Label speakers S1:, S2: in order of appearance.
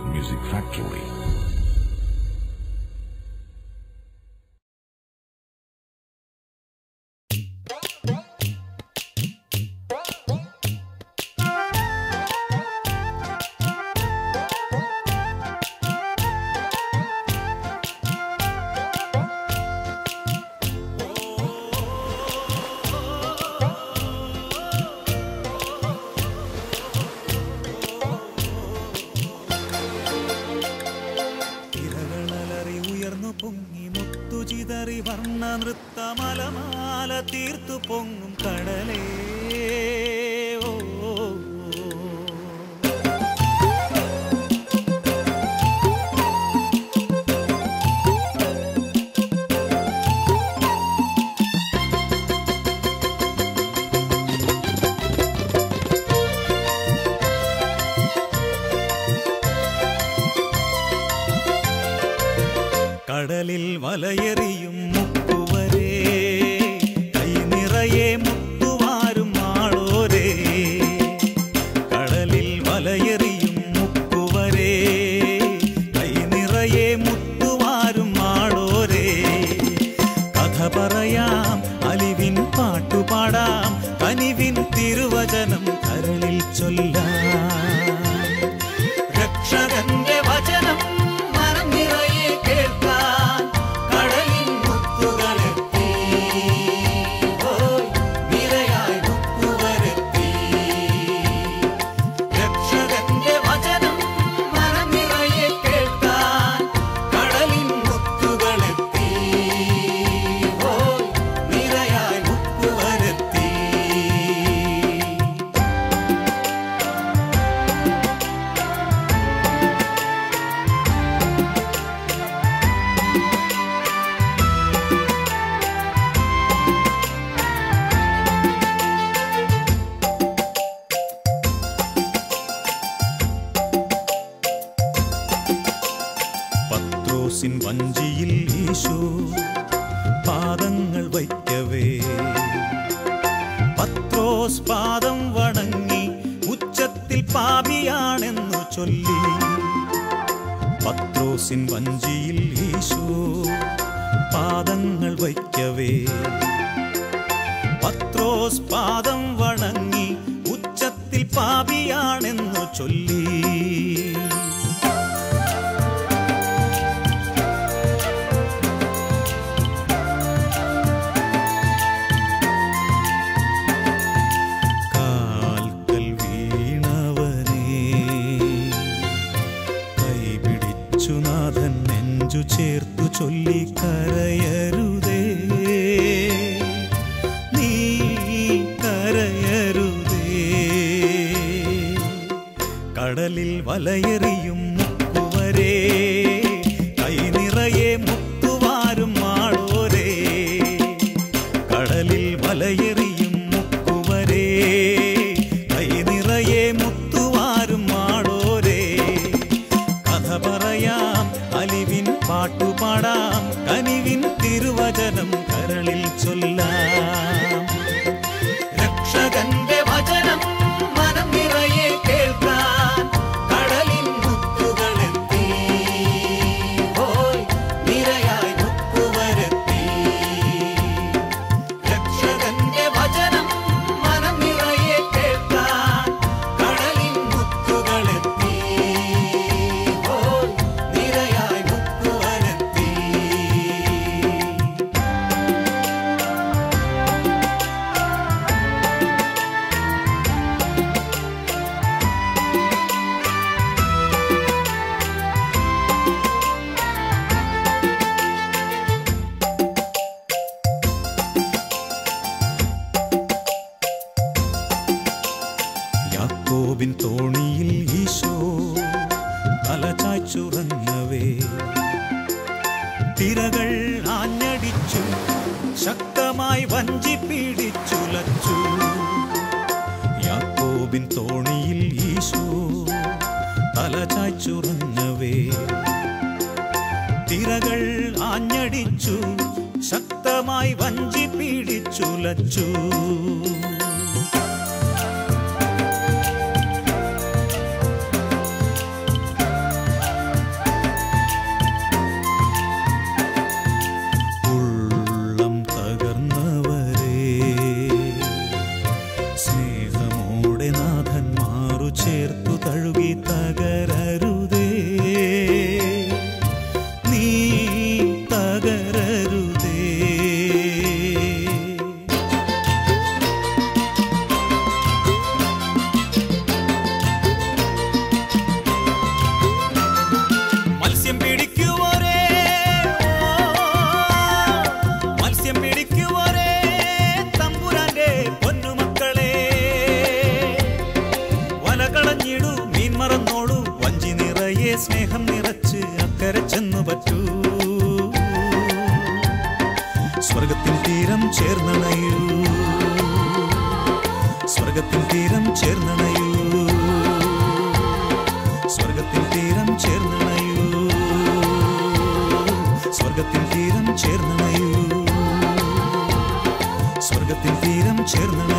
S1: Music Factory.
S2: തിരകളലറി ഉയർന്നു പൊങ്ങി മുത്തുചിതറി വർണ്ണ നൃത്തമലമാല തീർത്തു പൊങ്ങും കടലേ ഓ, ഓ, ഓ. കടലിൽ വലയെറിയും മുക്കുവരേ കൈ നിറയെ മുത്തുവാരും ആളോരേ കടലിൽ വലയെറിയും മുക്കുവരേ കൈ നിറയെ മുത്തുവാരും ആളോരേ കഥ പറയാം അലിവിൻ പാട്ടുപാടാം കനിവിൻ തിരുവചനം കരളിൽ ചൊല്ലാം രക്ഷകന്റെ വചനം മനം നിറയെ കേൾക്കാൻ കടലിൻ മുത്തുകളെത്തി ഓയ് നിരയായി മുത്തുവരെത്തി രക്ഷകന്റെ വചനം മനം നിറയെ കേൾക്കാൻ കടലിൻ മുത്തുകളെത്തി ഓയ് നിരയായി മുത്തുവരെത്തി പത്രോസിൻ വഞ്ചിയിൽ ഈശോ പാദങ്ങൾ വയ്ക്കവേ പത്രോസ് പാദം വണങ്ങി ഉച്ചത്തിൽ പാപിയാണെന്നു ചൊല്ലി പത്രോസിൻ വഞ്ചിയിൽ ഈശോ പാദങ്ങൾ വയ്ക്കവേ പത്രോസ് പാദം വണങ്ങി ഉച്ചത്തിൽ പാപിയാണെന്നു ചൊല്ലി കാൽക്കൽ വീണവനേ കൈപിടിച്ചു നാഥൻ നെഞ്ചു ചേർത്തു ചൊല്ലി കരയരുതേ നീ കരയരുതേ കടലിൽ വലയെറിയും മുക്കുവരേ കൈ നിറയെ മുത്തുവാരും ആളോരേ കടലിൽ വലയെറിയും മുക്കുവരേ കൈ നിറയെ മുത്തുവാരും ആളോരേ കഥ പറയാം അലിവിൻ പാട്ടുപാടാം കനിവിൻ തിരുവചനം കരളിൽ ചൊല്ലാം രക്ഷകന്റെ വചനം മനം നിറയെ കേൾക്കാൻ കടലിൻ മുത്തുകളെത്തി ഓയ് നിരയായി മുത്തുവരെത്തി രക്ഷകന്റെ വചനം മനം നിറയെ കേൾക്കാൻ കടലിൻ മുത്തുകളെത്തി ഓയ് നിരയായി മുത്തുവരെത്തി യാക്കോബിൻ തോണിയിൽ ഈശോ തലചായ്ച്ചുറങ്ങവേ തിരകൾ ആഞ്ഞടിച്ചു ശക്തമായി വഞ്ചി പീഡിച്ചുലച്ചു യാക്കോബിൻ തോണിയിൽ ഈശോ തലചായ്ച്ചുറങ്ങവേ തിരകൾ ആഞ്ഞടിച്ചു ശക്തമായി വഞ്ചി പീഡിച്ചുലച്ചു സ്നേഹം നിറച്ച് അക്കരെ ചെന്നു പറ്റൂ സ്വർഗത്തിൽ തീരം ചേർന്നണയൂ സ്വർഗത്തിൽ തീരം ചേർന്നണയൂ സ്വർഗത്തിൽ തീരം ചേർന്നണയൂ സ്വർഗത്തിൽ തീരം ചേർന്നണയൂ സ്വർഗത്തിൽ തീരം ചേർന്നണയൂ